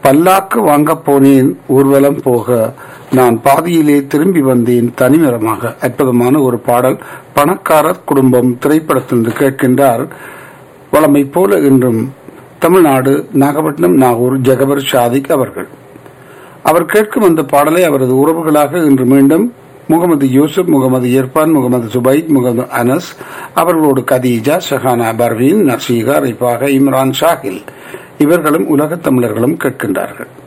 பல்லாக்கு வாங்கப் போனேன் ஊர்வலம் போக நான் பாதியிலே திரும்பி வந்தேன் தனிமரமாக அற்புதமான ஒரு பாடல் பணக்காரர் குடும்பம் திரைப்படத்திலிருந்து கேட்கின்றார் வளமை போல இன்றும் தமிழ்நாடு நாகப்பட்டினம் நாகூர் ஜெகபர் ஷாதிக் அவர்கள் அவர் கேட்கும் அந்த பாடலை அவரது உறவுகளாக இன்று மீண்டும் முகமது யூசுப் முகமது இர்பான் முகமது சுபைத் முகமது அனஸ் அவர்களோடு கதீஜா ஷஹானா பர்வீன் நர்சீகா ரிஃபாக இம்ரான் ஷாஹில் இவர்களும் உலகத் தமிழர்களும் கேட்கின்றார்கள்